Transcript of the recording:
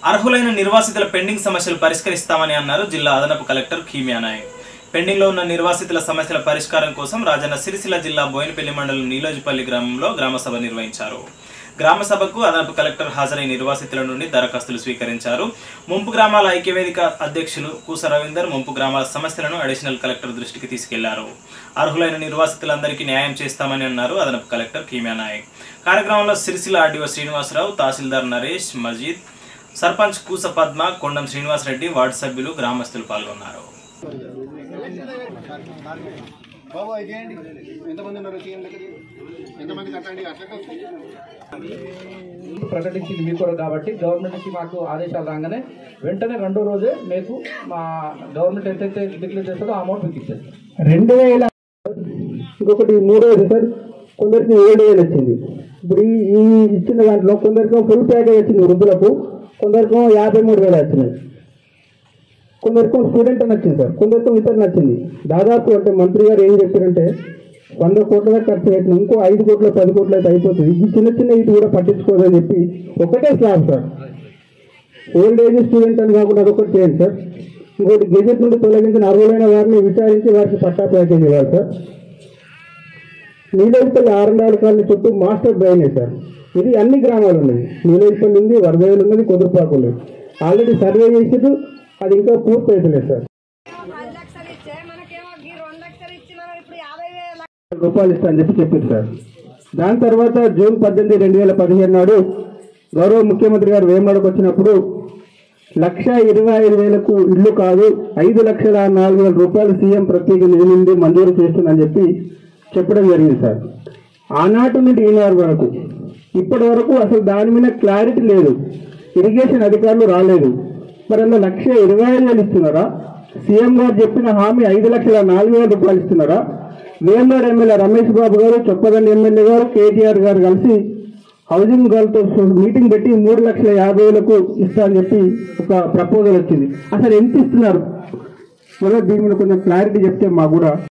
అర్హులైన నిర్వాసితుల పెండింగ్ సమస్యలు పరిష్కరిస్తామని అన్నారు జిల్లా అదనపు కలెక్టర్ ఖీమియా నాయక్ పెండింగ్లో ఉన్న నిర్వాసితుల సమస్యల పరిష్కారం కోసం రాజన్న సిరిసిల్ల జిల్లా బోయినపల్లి మండలం నీలోజిపల్లి గ్రామంలో గ్రామసభ నిర్వహించారు గ్రామ సభకు అదనపు కలెక్టర్ హాజరై నిర్వాసితుల నుండి దరఖాస్తులు స్వీకరించారు ముంపు గ్రామాల ఐక్యవేదిక అధ్యక్షులు కూస రవీందర్ ముంపు గ్రామాల సమస్యలను అడిషనల్ కలెక్టర్ దృష్టికి తీసుకెళ్లారు అర్హులైన నిర్వాసితులందరికీ న్యాయం చేస్తామని అన్నారు అదనపు కలెక్టర్ కీమియా నాయక్ కార్యక్రమంలో సిరిసిల్ల ఆర్డీఓ శ్రీనివాసరావు తహసీల్దార్ నరేష్ మజీద్ సర్పంచ్ కూస పద్మ కొండం శ్రీనివాసరెడ్డి వార్డు సభ్యులు గ్రామస్తులు పాల్గొన్నారు బాబు ఇదేంటి ఎంతమంది ఉన్నారు సీఎం ఎంతమంది కట్టండి అట్లా ప్రకటించింది మీ కొరకు కాబట్టి గవర్నమెంట్ నుంచి మాకు ఆదేశాలు రాగానే వెంటనే రెండో రోజే మీకు మా గవర్నమెంట్ ఎంతైతే డిక్లేర్ చేస్తుందో ఆ అమౌంట్ మీకు ఇచ్చేస్తాం రెండు వేల ఇంకొకటి మూడోది సార్ కొందరికి ఏడు వేలు వచ్చింది ఇప్పుడు ఈ ఈ ఇచ్చిన దాంట్లో కొందరికి ఫుల్ ప్యాకేజ్ వచ్చింది వృద్ధులకు కొందరికి యాభై మూడు వేలు వచ్చినాయి కొందరికి స్టూడెంట్ అని వచ్చింది సార్ కొందరికి వితరణ వచ్చింది దాదాపు అంటే మంత్రి గారు ఏం చెప్పారంటే వంద కోట్ల దాకా ఖర్చు పెట్టిన ఇంకో ఐదు కోట్ల పది కోట్ల అయితే అయిపోతుంది ఈ చిన్న చిన్న ఇటు కూడా పట్టించుకోదని చెప్పి ఒకటే slab sir old age student అని కాకుండా అదొకటి చేయండి సార్ ఇంకోటి గెజెట్ నుండి తొలగించిన అర్హులైన వారిని విచారించి వారికి పట్టా ప్యాకేజ్ ఇవ్వాలి సార్ నీలేపల్లి ఆరండాల కాలనీ చుట్టూ మాస్టర్ డ్రైనేజ్ సార్ ఇది అన్ని గ్రామాలు ఉన్నాయి నీలేపల్లి ఉంది వరదలు ఉన్నది కుదురుపాకు ఉంది ఆల్రెడీ సర్వే చేసేది అది ఇంకా పూర్తి అవుతలేదు సార్ పది లక్షలు ఇచ్చే మనకేమో ఈ రెండు లక్షలు ఇచ్చిన ఇప్పుడు యాభై వేల రూపాయలు ఇస్తా అని చెప్పి చెప్పింది సార్ దాని తర్వాత జూన్ పద్దెనిమిది రెండు వేల పదిహేను నాడు గౌరవ ముఖ్యమంత్రి గారు వేమడకు వచ్చినప్పుడు లక్ష ఇరవై ఐదు వేలకు ఇల్లు కాదు ఐదు లక్షల నాలుగు వేల రూపాయలు సీఎం ప్రత్యేక నిధి నుండి మంజూరు చేస్తుందని చెప్పి చెప్పడం జరిగింది సార్ ఆనాటి నుండి ఈనాడు వరకు ఇప్పటి వరకు అసలు దాని మీద క్లారిటీ లేదు ఇరిగేషన్ అధికారులు రాలేదు మరి అందులో లక్ష ఇరవై ఐదు వేలు ఇస్తున్నారా సీఎం గారు చెప్పిన హామీ ఐదు లక్షల నాలుగు వేల రూపాయలు ఇస్తున్నారా వేమనాడు ఎమ్మెల్యే రమేష్ బాబు గారు చొప్పదండి ఎమ్మెల్యే గారు కేటీఆర్ గారు కలిసి హౌసింగ్ గారితో మీటింగ్ పెట్టి మూడు లక్షల యాభై వేలకు ఇస్తా అని చెప్పి ఒక ప్రపోజల్ వచ్చింది అసలు ఎంత ఇస్తున్నారు మొదటి దీని మీద కొంచెం క్లారిటీ చెప్తే మాకు కూడా